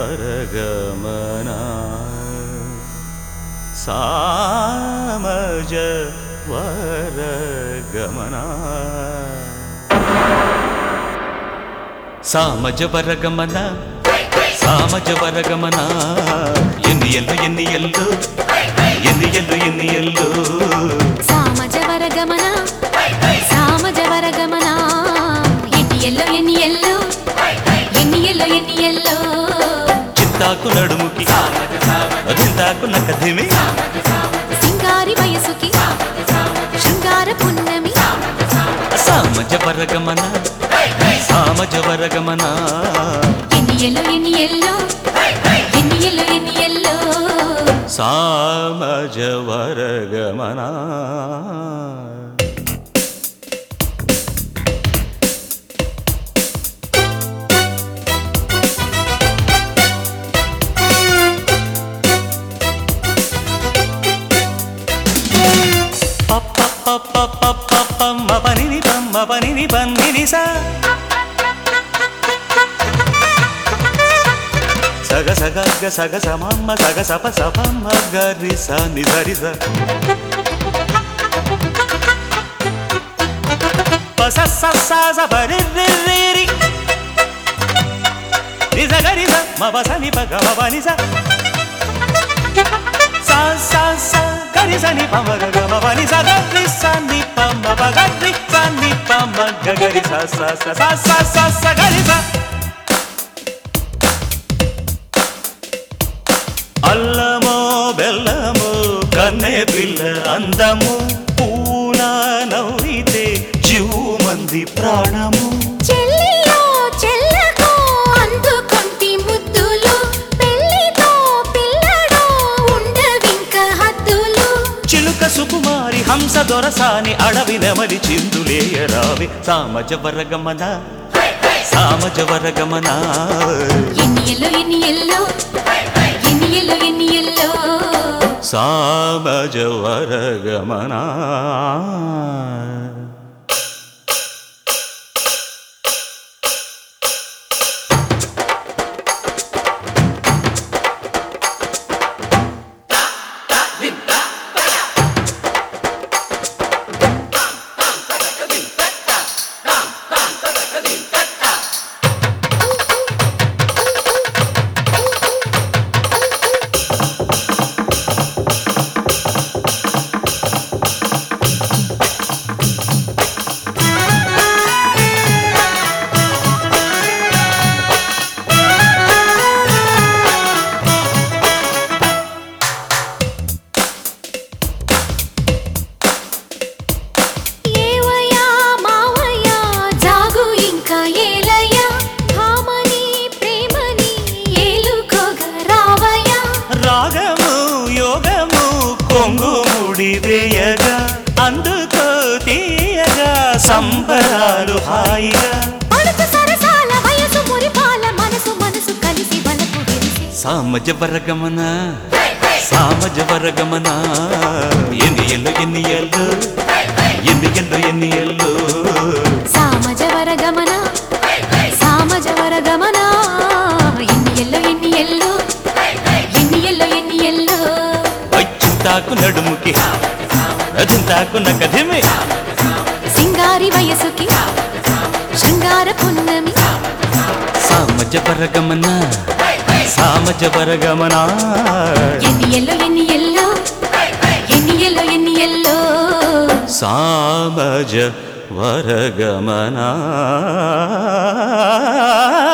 వరగమన సామజ వరగమన సామజ వరగమన సామజ వరగమన ఎన్ని ఎల్లు ఎన్ని ఎల్లు ఎన్ని ఎల్లు ఎన్ని ఎల్లు సామజవర గమన సామజవర గమన ఎన్ని ఎల్లో ఎన్ని ఎల్లో ఎన్ని ఎల్లో ఎన్ని ఎల్లో చింతాకు నడుముకి చింతాకు నకధిమి సింగారి వయసుకి శృంగార పున్నమి సామజ వరగమన సామజ వరగమన ఎన్ని ఎల్లో ఎన్ని ఎల్లో ఎన్ని ఎల్లో ఎన్ని ఎల్లో సామజ వరగమన పనిని పమ్మ పనిని పన్నిని సా సగ సగ గ సగ సమమ్మ సగ సప సపమ్మ గరి స నిజరి స పస స స స పరి రి రి రి నిజ గరి స మ పస ని ప గ మ ప ని స స స స గరి స ని ప మ గ గ మ ప ని స గ రి స ని ప మ ప గ రి స ని ప మ గ గరి స స స స స స స గరి స అల్లమో బెల్లమో కన్నే పిల్ల అందము పూల నవ్వితే జీవు మంది ప్రాణము చెల్లియో చెల్లకో అందుకొంటి ముద్దులు పెళ్లితో పిల్లడో ఉండవింక హద్దులు చిలుక సుకుమారి హంస దొరసాని అడవి నెమలి చిందులేయరావి సామజ వరగమన సామజ వరగమన ఎన్ని ఎల్లో ఎన్ని ఎల్లో ఎన్ని ఎల్లో ఎన్ని ఎల్లో సామజ వరగమన ఏవయ్యా మావయ్యా జాగు ఇంకా ఏలయ్యా భామని ప్రేమని ఏలుకోగా రావయ్యా రాగము యోగము కొంగు ముడి వేయగా అందుకో తీయగా సంబరాలు హాయిగా అడుగు సరసాల వయసు మురిపాల మనసు మనసు కలిసి వలపు విరిసి సామజ వరగమన సామజ వరగమన ఎన్ని ఎల్లు ఎన్ని ఎల్లు ఎన్ని ఎల్లు ఎన్ని ఎల్లు సామజవర గమన సామజవర గమన ఎన్ని ఎల్లో ఎన్ని ఎల్లో ఎన్ని ఎల్లో ఎన్ని ఎల్లో చింతాకు నడుముకి చింతాకు నకధిమి సింగారి వయసుకి శృంగార పున్నమి సామజ వరగమన సామజ వరగమన ఎన్ని ఎల్లో ఎన్ని ఎల్లో ఎన్ని ఎల్లో ఎన్ని ఎల్లో సామజ వరగమనా